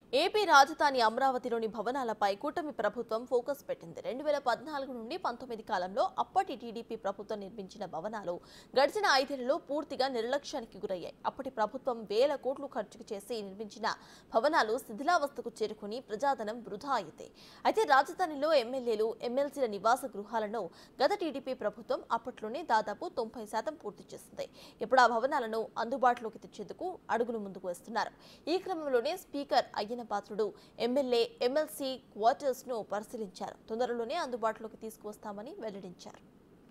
AP రాజధాని అమరావతిలోని భవనాలపై కూటమి ప్రభుత్వం ఫోకస్ పెట్టింది రెండు వేల పద్నాలుగు నుండి పంతొమ్మిది కాలంలో అప్పటి టీడీపీ ప్రభుత్వం నిర్మించిన భవనాలు గడిచిన ఐదేళ్లలో పూర్తిగా నిర్లక్ష్యానికి గురయ్యాయి అప్పటి ప్రభుత్వం వేల కోట్లు ఖర్చు చేసి నిర్మించిన భవనాలు శిథిలావస్థకు చేరుకుని ప్రజాధనం వృధా అయితే అయితే రాజధానిలో ఎమ్మెల్యేలు ఎమ్మెల్సీల నివాస గృహాలను గత టీడీపీ ప్రభుత్వం అప్పట్లోనే దాదాపు తొంభై శాతం పూర్తి చేసింది ఇప్పుడు ఆ భవనాలను అందుబాటులోకి తెచ్చేందుకు అడుగులు ముందుకు వేస్తున్నారు ఈ క్రమంలోనే speaker Ayyanna Patrudu MLA MLC quarters ను పరిశీలించారు తొందరలోనే అందుబాటులోకి తీసుకువస్తామని వెల్లడించారు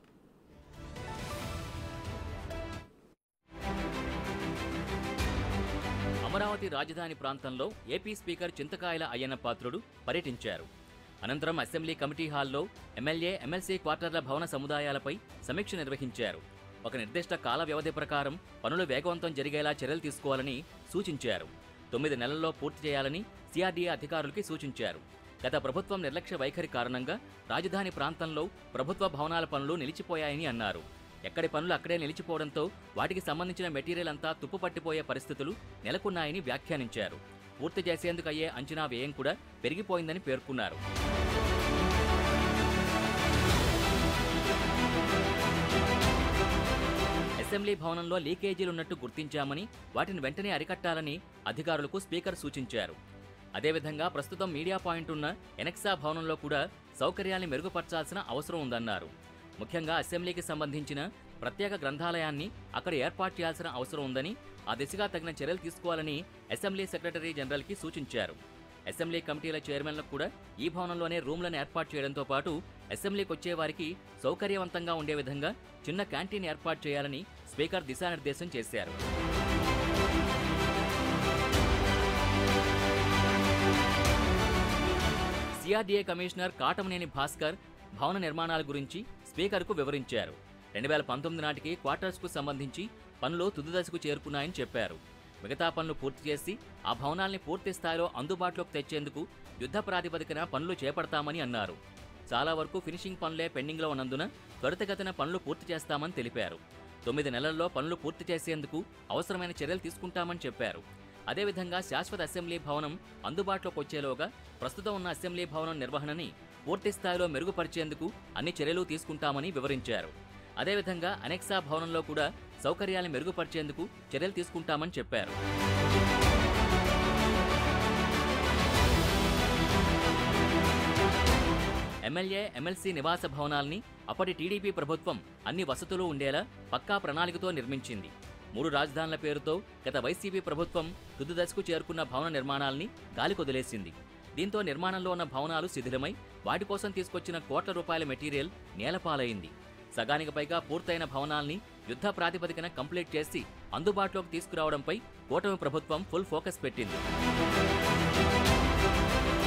అమరావతి రాజధాని ప్రాంతంలో ఏపీ స్పీకర్ చింతకాయల అయ్యన్న పాత్రుడు పర్యటించారు అనంతరం అసెంబ్లీ కమిటీ హాల్లో ఎమ్మెల్యే ఎమ్మెల్సీ క్వార్టర్ల భవన సముదాయాలపై సమీక్ష నిర్వహించారు ఒక నిర్దిష్ట కాల వ్యవధి ప్రకారం పనులు వేగవంతం జరిగేలా చర్యలు తీసుకోవాలని సూచించారు తొమ్మిది నెలల్లో పూర్తి చేయాలని సిఆర్డీఏ అధికారులకి సూచించారు గత ప్రభుత్వం నిర్లక్ష్య వైఖరి కారణంగా రాజధాని ప్రాంతంలో ప్రభుత్వ భవనాల పనులు నిలిచిపోయాయని అన్నారు ఎక్కడి పనులు అక్కడే నిలిచిపోవడంతో వాటికి సంబంధించిన మెటీరియల్ అంతా తుప్పుపట్టిపోయే పరిస్థితులు నెలకొన్నాయని వ్యాఖ్యానించారు పూర్తి చేసేందుకు అయ్యే అంచనా వ్యయం కూడా పెరిగిపోయిందని పేర్కొన్నారు అసెంబ్లీ భవనంలో లీకేజీలున్నట్టు గుర్తించామని వాటిని వెంటనే అరికట్టాలని అధికారులకు స్పీకర్ సూచించారు అదేవిధంగా ప్రస్తుతం మీడియా పాయింట్ ఉన్న ఎనెక్సా భవనంలో కూడా సౌకర్యాన్ని మెరుగుపరచాల్సిన అవసరం ఉందన్నారు ముఖ్యంగా అసెంబ్లీకి సంబంధించిన ప్రత్యేక గ్రంథాలయాన్ని అక్కడ ఏర్పాటు చేయాల్సిన అవసరం ఉందని ఆ దిశగా తగిన చర్యలు తీసుకోవాలని అసెంబ్లీ సెక్రటరీ జనరల్కి సూచించారు అసెంబ్లీ కమిటీల చైర్మన్లకు కూడా ఈ భవనంలోనే రూమ్లను ఏర్పాటు చేయడంతో పాటు అసెంబ్లీకి వచ్చే వారికి సౌకర్యవంతంగా ఉండే విధంగా చిన్న క్యాంటీన్ ఏర్పాటు చేయాలని స్పీకర్ దిశానిర్దేశం చేశారు సిఆర్డీఏ కమిషనర్ కాటమనేని భాస్కర్ భవన నిర్మాణాల గురించి స్పీకర్కు వివరించారు రెండు వేల పంతొమ్మిది నాటికి క్వార్టర్స్కు సంబంధించి పనులు తుది దశకు చేరుకున్నాయని చెప్పారు మిగతా పనులు పూర్తి చేసి ఆ భవనాల్ని పూర్తి స్థాయిలో అందుబాటులోకి తెచ్చేందుకు యుద్ధ ప్రాతిపదికన పనులు చేపడతామని అన్నారు చాలా వరకు ఫినిషింగ్ పనులే పెండింగ్లో ఉన్నందున త్వరితగతిన పనులు పూర్తి చేస్తామని తెలిపారు తొమ్మిది నెలల్లో పనులు పూర్తి చేసేందుకు అవసరమైన చర్యలు తీసుకుంటామని చెప్పారు అదేవిధంగా శాశ్వత అసెంబ్లీ భవనం అందుబాటులోకి వచ్చేలోగా ప్రస్తుతం ఉన్న అసెంబ్లీ భవనం నిర్వహణని పూర్తి స్థాయిలో మెరుగుపరిచేందుకు అన్ని చర్యలు తీసుకుంటామని వివరించారు అదేవిధంగా అనెక్సా భవనంలో కూడా సౌకర్యాలను మెరుగుపరిచేందుకు చర్యలు తీసుకుంటామని చెప్పారు ఎమ్మెల్యే ఎమ్మెల్సీ నివాస భవనాల్ని అప్పటి టీడీపీ ప్రభుత్వం అన్ని వసతులు ఉండేలా పక్కా ప్రణాళికతో నిర్మించింది మూడు రాజధానుల పేరుతో గత వైసీపీ ప్రభుత్వం తుది దశకు చేరుకున్న భవన నిర్మాణాల్ని గాలికొదిలేసింది దీంతో నిర్మాణంలో ఉన్న భవనాలు శిథిలమై వాటి కోసం తీసుకొచ్చిన కోట్ల రూపాయల మెటీరియల్ నేలపాలైంది సగానికి పైగా పూర్తయిన భవనాల్ని యుద్ధ ప్రాతిపదికన కంప్లీట్ చేసి అందుబాటులోకి తీసుకురావడంపై కూటమి ప్రభుత్వం ఫుల్ ఫోకస్ పెట్టింది